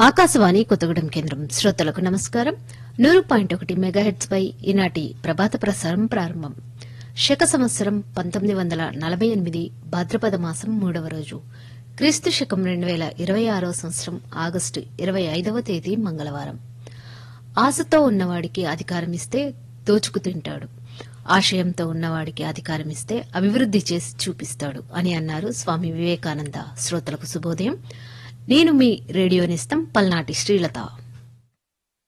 ఆకాశవాణి కొత్తగూడెం కేంద్రం శ్రోతలకు నమస్కారం నూరు పాయింట్ ఒకటి మెగాహెట్స్ పై ఈనాటి ప్రభాత ప్రసారం ప్రారంభం శక సంవత్సరం పంతొమ్మిది వందల నలభై ఎనిమిది భాద్రపద మాసం మూడవ రోజు క్రీస్తు శకం రెండు వేల ఇరవై ఆరవ సంవత్సరం ఆగస్టు ఇరవై ఐదవ తేదీ మంగళవారం ఆశతో ఉన్నవాడికి అధికారం ఇస్తే దోచుకు తింటాడు ఆశయంతో ఉన్నవాడికి అధికారం ఇస్తే అభివృద్ది చేసి చూపిస్తాడు అని అన్నారు స్వామి వివేకానంద శ్రోతలకు శుభోదయం నేను మీ రేడియోనిస్తం పల్నాటి శ్రీలత